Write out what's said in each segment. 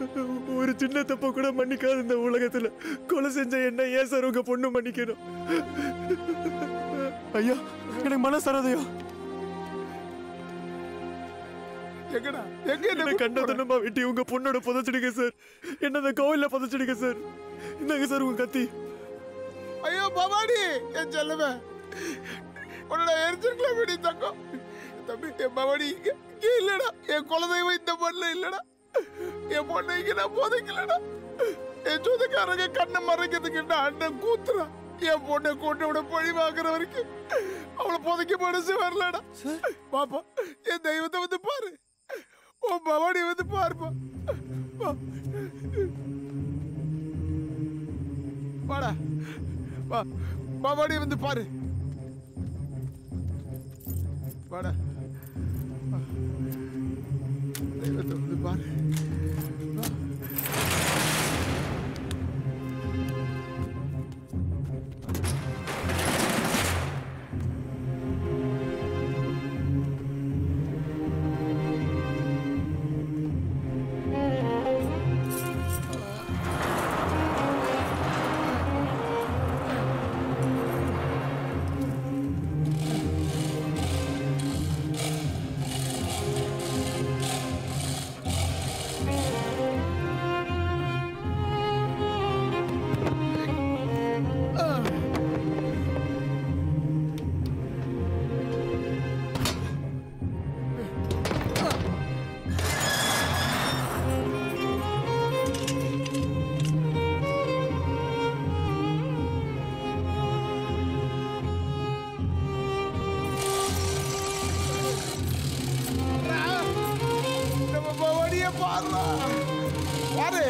ஒரு சின்ன தப்ப கூட மன்னிக்காத இந்த உலகத்துல கொலை செஞ்ச என்ன ஏன் சார் உங்க பொண்ணு மன்னிக்கணும் ஐயா எனக்கு மனசு வராதையா எங்கடா எங்க என்ன கண்டதனமா வெட்டி உங்க பொண்ணோட புதைச்சிடுங்க சார் என்ன அந்த கோவில்ல புதைச்சிடுங்க சார் இந்தாங்க சார் உங்க கத்தி ஐயோ பவானி என் செல்லவே உன்னோட எரிச்சிருக்கல வெடி தங்கம் தம்பி என் பவானி இங்க இங்க இல்லடா என் குலதெய்வம் இந்த மண்ணில் இல்லடா என் பொண்ணு இங்க நான் போதைக்கலடா என் சொந்தக்காரங்க கண்ணை மறைக்கிறதுக்கு என்ன அண்ணன் கூத்துறா என் பொண்ணை கொண்டு விட பழி வாங்குற வரைக்கும் அவளை புதைக்க மனசு வரலடா பாப்பா என் தெய்வத்தை வந்து பாரு உன் பவானி வந்து பாருப்பா வா. வாடா வா பவானி வந்து பாரு வாடா வா. தெய்வத்தை வந்து பாரு வா. நம்ம பவானியை பாருடா பாரு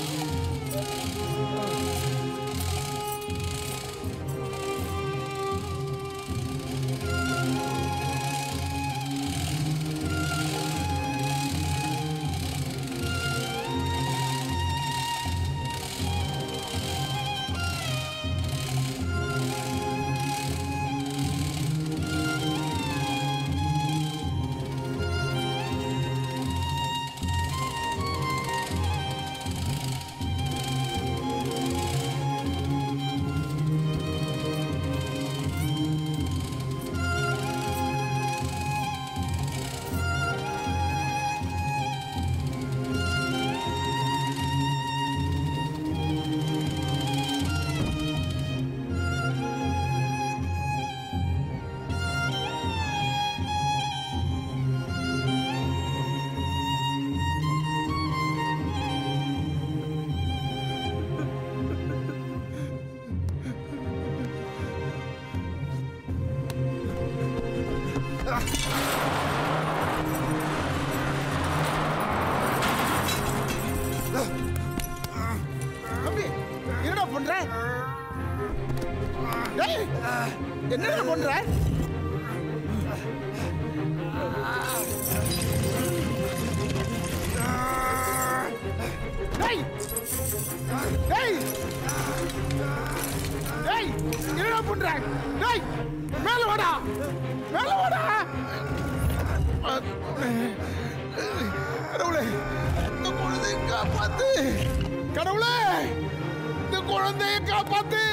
தம்பி என்னடா பண்ற டேய், என்னடா பண்ற டேய் டேய் டேய் என்னடா பண்ற டேய் மேல வாடா மேல வாடா கடவுளே இந்த குழந்தையை காப்பாத்து கடவுளே இந்த குழந்தையை காப்பாத்து